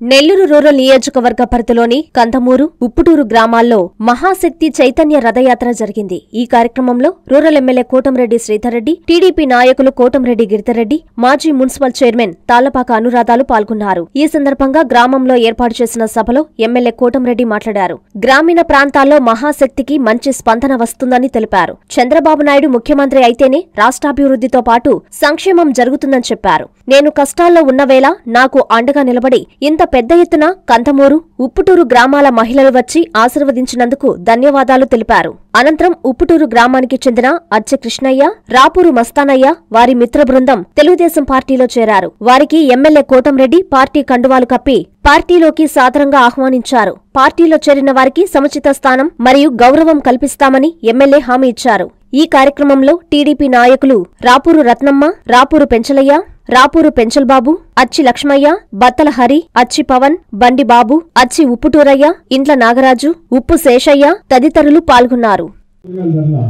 Nellore rural నియోజకవర్గ పరిధిలోని కందమూరు ఉప్పుటూరు గ్రామాల్లో మహాశక్తి చైతన్య రథయాత్ర జరిగింది ఈ కార్యక్రమంలో rural MLA Kotamreddy Sridhar Reddy TDP నాయకులు కోటంరెడ్డి గిరిధర్రెడ్డి మాజీ మున్సిపల్ చైర్మన్ తాళ్లపాక అనురాధాలు పాల్గొన్నారు ఈ సందర్భంగా గ్రామంలో ఏర్పాటు చేసిన సభలో ఎమ్మెల్యే కోటంరెడ్డి మాట్లాడారు గ్రామీణ ప్రాంతాల్లో మహాశక్తికి మంచి స్పందన వస్తుందని తెలిపారు చంద్రబాబు నాయుడు ముఖ్యమంత్రి అయితేనే రాష్ట్రాభివృద్ధితో పాటు సంక్షేమం జరుగుతుందని చెప్పారు నేను కష్టాల్లో ఉన్నవేళ నాకు అండగా నిలబడి ఇంత పెద్ద ఎత్తున కందమూరు ఉప్పుటూరు గ్రామాల మహిళలు వచ్చి ఆశీర్వదించినందుకు ధన్యవాదాలు తెలిపారు అనంతరం ఉప్పుటూరు గ్రామానికి చెందిన అచ్చ కృష్ణయ్య రాపూరు మస్తానయ్య వారి మిత్ర బృందం తెలుగుదేశం పార్టీలో చేరారు వారికి ఎమ్మెల్యే కోటంరెడ్డి పార్టీ కండువాలు కప్పి పార్టీలోకి సాదరంగా ఆహ్వానించారు పార్టీలో చేరిన వారికి సముచిత స్థానం మరియు గౌరవం కల్పిస్తామని ఎమ్మెల్యే హామీ ఇచ్చారు ఈ కార్యక్రమంలో టీడీపీ నాయకులు రాపూరు రత్నమ్మ రాపూరు పెంచలయ్య రాపూరు పెంచల్బాబు అచ్చి లక్ష్మయ్య బత్తల హరి అచ్చి పవన్ బండి బాబు అచ్చి ఉప్పుటూరయ్య ఇంట్ల నాగరాజు ఉప్పు శేషయ్య తదితరులు పాల్గొన్నారు కూరగాయల ధరల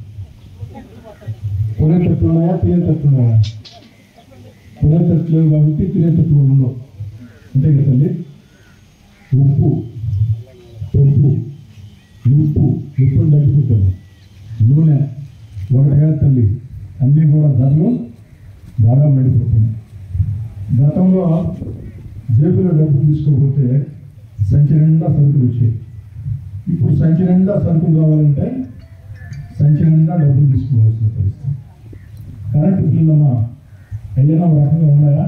కొనేటట్లు ఉన్నాయా తినేటట్లు ఉన్నాయా కొనేటట్లు లేవు కాబట్టి తినేటట్లు కూడా ఉండవు అంతే కదా తల్లి ఉప్పు ఉప్పు ఉప్పు ఉప్పు తగ్గిపోతాము నూనె ఒకటిగా తల్లి అన్నీ కూడా ధరలు బాగా మండిపోతున్నాయి గతంలో జేబులో డబ్బు తీసుకోకపోతే సంచి నిండా సరుకులు వచ్చాయి ఇప్పుడు సంచి నిండా సరుకులు కావాలంటే సంచి నిండా డబ్బులు తీసుకోవాల్సిన పరిస్థితి కరెంటు బిల్లులమ్మా ఏదైనా ఒక రకంగా ఉన్నాయా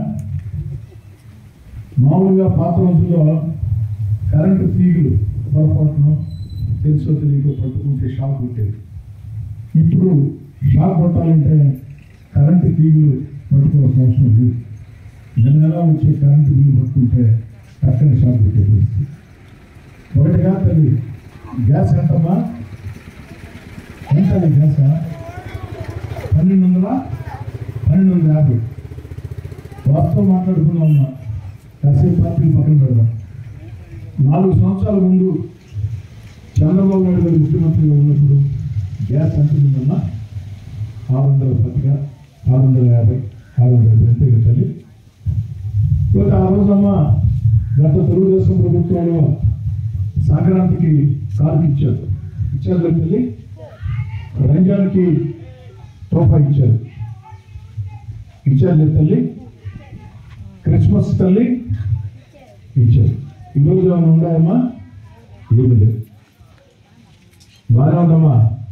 మామూలుగా పాత రోజుల్లో కరెంటు తీగులు పొరపాటును తెలుసో తెలియకో పట్టుకుంటే షాక్ కొట్టేది ఇప్పుడు షాక్ కొట్టాలంటే కరెంటు తీగులు పట్టుకోవాల్సిన అవసరం లేదు నెల నెల వచ్చే కరెంటు బిల్లు పట్టుకుంటే టక్కన షాక్ కొట్టే పరిస్థితి ఒకటిగా తల్లి గ్యాస్ ఎంతమ్మా ఎంత అది గ్యాస్ పన్నెండు వందల పన్నెండు వందల యాభై వాస్తవం మాట్లాడుకున్నామమ్మా కాసేపు పార్టీలు పక్కన పెడదాం నాలుగు సంవత్సరాల ముందు చంద్రబాబు నాయుడు గారు ముఖ్యమంత్రిగా ఉన్నప్పుడు గ్యాస్ ఎంత ఉందమ్మా ఆరు వందల పతిక ఆరు వందల యాభై ఆరు వందల యాభై అంతే కదా తల్లి ఇక ఆ రోజమ్మా గత తెలుగుదేశం ప్రభుత్వంలో సంక్రాంతికి కార్డు ఇచ్చారు ఇచ్చారు కదా తల్లి రంజాన్కి తోఫా ఇచ్చారు ఇచ్చారు లేదు తల్లి క్రిస్మస్ తల్లి ఇచ్చారు ఈరోజు ఏమైనా ఉన్నాయమ్మా ఏమి లేదు బాగా ఉందమ్మా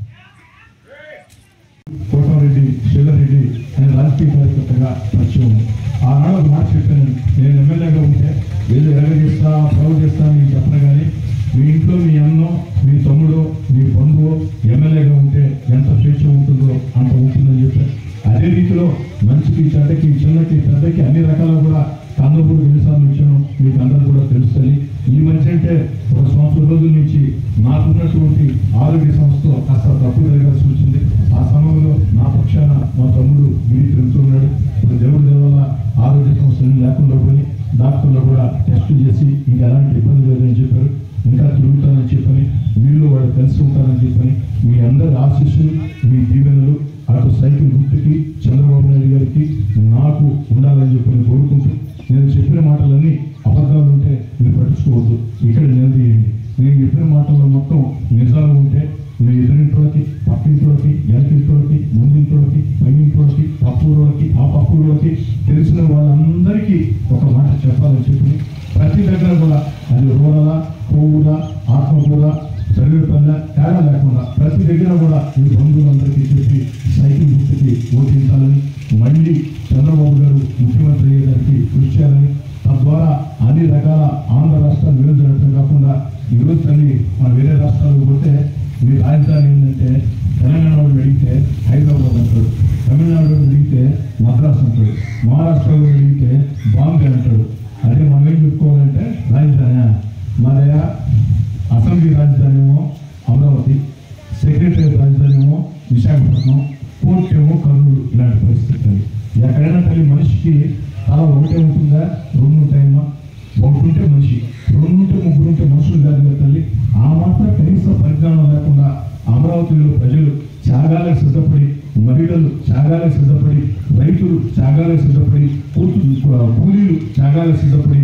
కోటమిరెడ్డి శివరెడ్డి అనే రాజకీయ కార్యకర్తగా పరిచయం ఆనాడు ఒక మాట చెప్పాను నేను ఎమ్మెల్యేగా ఉంటే ఏదో ఎరగజేస్తా ప్రొవైడ్ చేస్తా అని చెప్పను కానీ మీ ఇంట్లో మీ అన్నో మీ తమ్ముడు మీ బంధువు ఎమ్మెల్యేగా ఉంటే ఎంత స్వేచ్ఛ ఉంటుందో అంత ఉంటుందని చెప్పాను అదే రీతిలో మంచికి చెడ్డకి చిన్నకి పెద్దకి అన్ని రకాల కూడా కందపూడి ఎన్నిసార్లు ఇచ్చాను మీకు అందరూ కూడా తెలుస్తుంది ఈ మధ్య అంటే ఒక సంవత్సరం రోజుల నుంచి నాకున్నటువంటి ఆరోగ్య సంస్థలో కాస్త తప్పు జరగాల్సి వచ్చింది ఆ సమయంలో నా పక్షాన మా తమ్ముడు గిరి తిరుగుతున్నాడు ఇప్పుడు దేవుడి దయ వల్ల ఆరోగ్య సమస్యలు లేకుండా పోయి డాక్టర్లు కూడా టెస్టులు చేసి ఇంకా ఎలాంటి ఇబ్బంది లేదని చెప్పారు ఇంకా తిరుగుతానని చెప్పని వీళ్ళు వాళ్ళు కలిసి ఉంటారని చెప్పని మీ అందరి ఆశీస్సులు మీ దీవెనలు అటు సైకిల్ గుర్తుకి చంద్రబాబు నాయుడు గారికి నాకు ఉండాలని చెప్పని కోరుకుంటూ నేను చెప్పిన మాటలన్నీ అబద్ధాలు ఉంటే మీరు పట్టించుకోవద్దు ఇక్కడ నిలదీయండి నేను చెప్పిన మాటల్లో మొత్తం నిజాలు ఉంటే మీ ఎదురింటోళ్ళకి పక్కింటోళ్ళకి వెనకింటోళ్ళకి ముందింటోళ్ళకి పైనింటోళ్ళకి పక్కూరోళ్ళకి ఆ పక్కూరోళ్ళకి తెలిసిన వాళ్ళందరికీ ఒక మాట చెప్పాలని చెప్పి ప్రతి దగ్గర కూడా అది రూరలా కోవులా ఆత్మకూర సర్వేపల్లె తేడా లేకుండా ప్రతి దగ్గర కూడా మీ బంధువులందరికీ చెప్పి సైకిల్ గుర్తుకి ఓటించాలని మళ్ళీ చంద్రబాబు గారు ముఖ్యమంత్రి అయ్యేదానికి కృషి చేయాలని తద్వారా అన్ని రకాల ఆంధ్ర రాష్ట్రాలు విడుదలటం కాకుండా ఈరోజు తల్లి మన వేరే రాష్ట్రాలకు పోతే మీ రాజధాని ఏంటంటే తెలంగాణ వాళ్ళు అడిగితే హైదరాబాద్ అంటాడు తమిళనాడు వాళ్ళు అడిగితే మద్రాస్ అంటాడు మహారాష్ట్ర వాళ్ళు అడిగితే బాంబే అంటాడు అదే మనం ఏం చెప్పుకోవాలంటే రాజధాని మాదయ్య అసెంబ్లీ రాజధాని ఏమో అమరావతి సెక్రటరీ రాజధాని ఏమో విశాఖపట్నం కోర్టు ఏమో కర్నూలు ఇలాంటి పరిస్థితి అది. ఎక్కడైనా తల్లి మనిషికి తల ఒకటే ఉంటుందా రెండు ఉంటాయమ్మా ఒకటి ఉంటే మనిషి రెండు ఉంటే ముగ్గురు ఉంటే మనుషులు కాదు కదా తల్లి ఆ మాత్రం కనీస పరిజ్ఞానం లేకుండా అమరావతిలో ప్రజలు త్యాగాలకు సిద్ధపడి మహిళలు త్యాగాలకు సిద్ధపడి రైతులు త్యాగాలకు సిద్ధపడి కూతురు కూలీలు త్యాగాలకు సిద్ధపడి ఉప్పు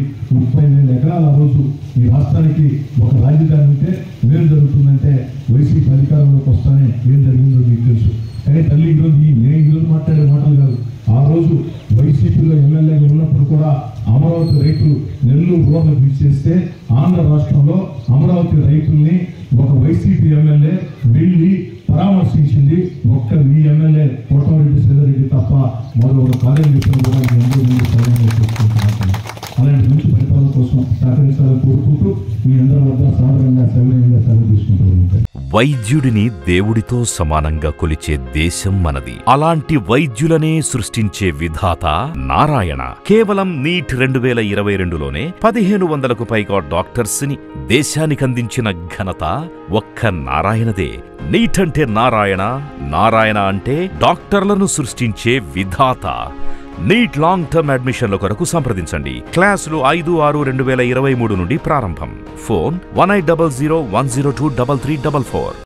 ముప్పై వేల ఎకరాల ఆ రోజు ఈ రాష్ట్రానికి ఒక రాజధాని ఉంటే మేలు జరుగుతుందంటే వైసీపీ అధికారంలోకి వస్తానే ఏం జరిగిందో మీకు తెలుసు కానీ తల్లి ఈరోజు ఈ నేను ఈరోజు మాట్లాడే మాటలు కాదు ఆ రోజు వైసీపీలో ఎమ్మెల్యేగా ఉన్నప్పుడు కూడా అమరావతి రైతులు నెల్లూరు రోడ్లకు ఇచ్చేస్తే ఆంధ్ర రాష్ట్రంలో అమరావతి రైతుల్ని ఒక వైసీపీ ఎమ్మెల్యే వెళ్ళి పరామర్శించింది ఒక్క మీ ఎమ్మెల్యే కోటమిరెడ్డి శ్రీధరెడ్డి తప్ప మరో ఒక కార్యం చెప్పిన కూడా మీ అందరూ ముందు సౌకర్యంగా చూసుకుంటున్నాను అలాంటి మంచి పరిపాలన కోసం సహకరించాలని కోరుకుంటూ మీ అందరి వద్ద సాధారణంగా సౌకర్యంగా సెలవు తీసుకుంటూ వైద్యుడిని దేవుడితో సమానంగా కొలిచే దేశం మనది అలాంటి వైద్యులనే సృష్టించే విధాత నారాయణ కేవలం నీట్ రెండు వేల ఇరవై రెండులోనే పదిహేను వందలకు పైగా డాక్టర్స్ ని దేశానికందించిన ఘనత ఒక్క నారాయణదే నీట్ అంటే నారాయణ నారాయణ అంటే డాక్టర్లను సృష్టించే విధాత నీట్ లాంగ్ టర్మ్ అడ్మిషన్ల కొరకు సంప్రదించండి క్లాసులు ఐదు ఆరు రెండు వేల ఇరవై మూడు నుండి ప్రారంభం phone one eight double zero one zero two double three double four